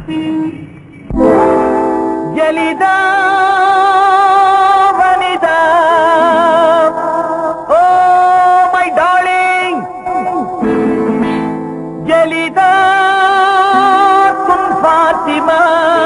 ஜலிதா வனிதா oh my darling ஜலிதா தும் ஃபாத்திமா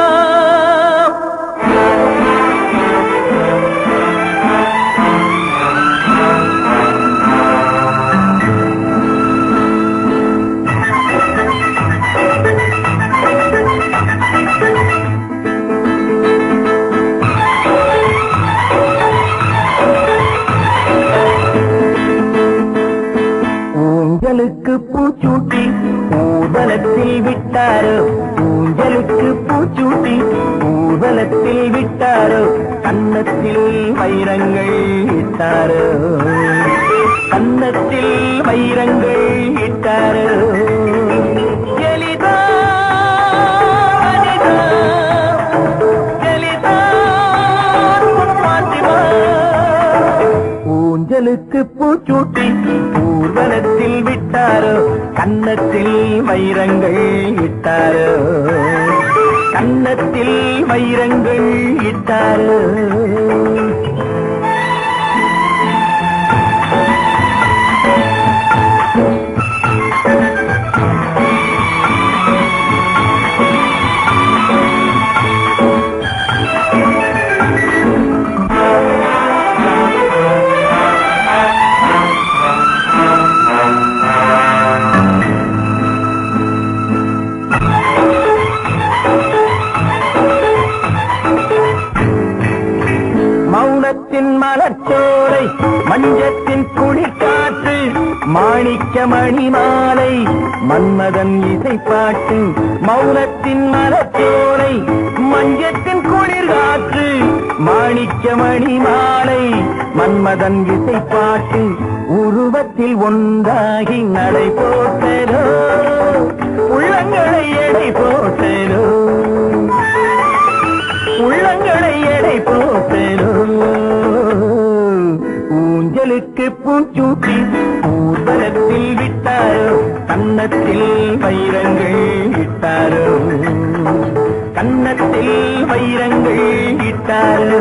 ஊஞ்சலுக்கு பூச்சூட்டி ஊர்வலத்தில் விட்டாரோ ஊஞ்சலுக்கு பூச்சூட்டி ஊர்வலத்தில் விட்டாரோ கன்னத்தில் வைரங்கள் இட்டாரோ கன்னத்தில் வைரங்கள் இட்டாரோ எலிதா அனிதா எலிதா பாத்திமா ஊஞ்சலுக்கு பூச்சூட்டி ஊர்வலத்தில் விட்டாரோ கன்னத்தில் வைரங்கள் இட்டாரோ கன்னத்தில் வைரங்கள் இட்டாரோ மௌனத்தின் மலர்ச்சோலை மஞ்சத்தின் குளிர்காற்று மாணிக்க மணி மாலை மன்மதன் இசைப்பாட்டு மௌனத்தின் மலர்ச்சோலை மஞ்சத்தின் குளிர்காற்று மாணிக்க மணி மாலை மன்மதன் இசைப்பாட்டு உருவத்தில் ஒன்றாகி நடை போட்டலோ உள்ளங்களை எடை போட்டலோ உள்ளங்களை எடை போட்டலோ ஊஞ்சலுக்கு பூச்சூட்டி ஊர்வலத்தில் விட்டாரோ கன்னத்தில் வைரங்கள் இட்டாரோ கன்னத்தில் வைரங்கள் இட்டாரோ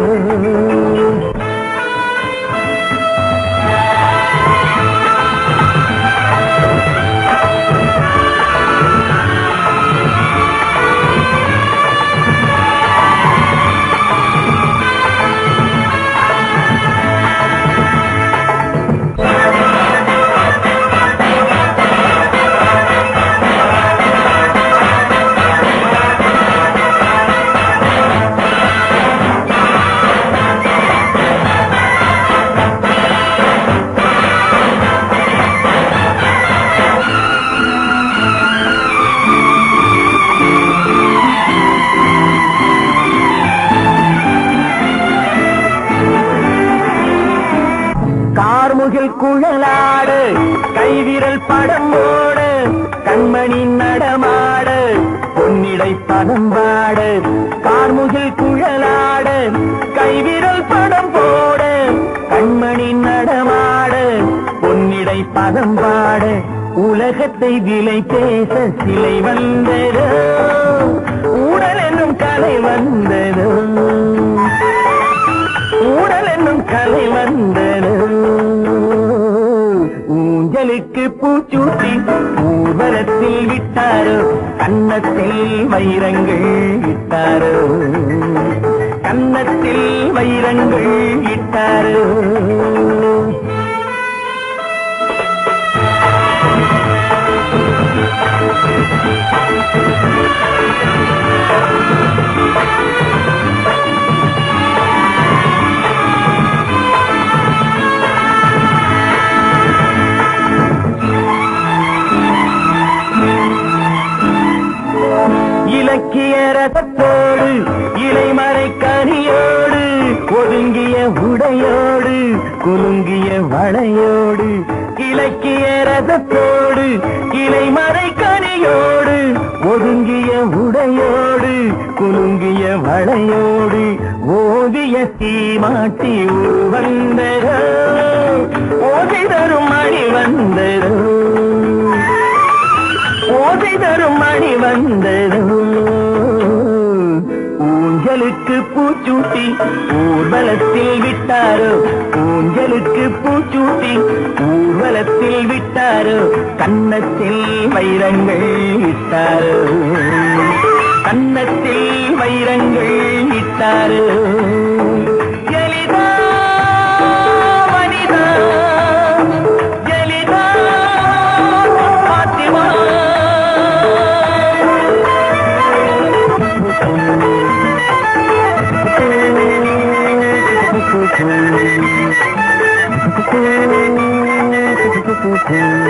கார்முகில் குழலாடு கைவிரல் படம் ஓடு கண்மணி நடமாடு பொன்னிடை பதம் பாடு கார்முகில் குழலாடு கைவிரல் படம் போடு கண்மணி நடமாடு பொன்னிடை பதம் பாடு உலகத்தை விலை பேச சிலை வந்ததோ ஊடல் என்னும் கலை வந்ததோ ஊடல் என்னும் கலை வந்தனோ ஊஞ்சலுக்கு பூச்சூட்டி ஊர்வலத்தில் விட்டாரோ கன்னத்தில் வைரங்கள் இட்டாரோ கன்னத்தில் வைரங்கள் இட்டாரோ இலக்கிய ரசத்தோடு இலைமறை கனியோடு ஒதுங்கிய உடையோடு குலுங்கிய வளையோடு இலக்கிய ரசத்தோடு இலைமறை கனியோடு ஒதுங்கிய உடையோடு குலுங்கிய வளையோடு ஓவிய சீமாட்டி உருவந்தரோ ஓதி தரும் மணி வந்தரோ ஓதி தரும் மணி வந்ததோ ஊஞ்சலுக்கு பூச்சூட்டி ஊர்வலத்தில் விட்டாரோ ஊஞ்சலுக்கு பூச்சூட்டி ஊர்வலத்தில் விட்டாரோ கன்னத்தில் வைரங்கள் இட்டாரோ கன்னத்தில் வைரங்கள் இட்டாரோ ஜலிதா வனிதா ஜலிதா பாத்திமா Thank you.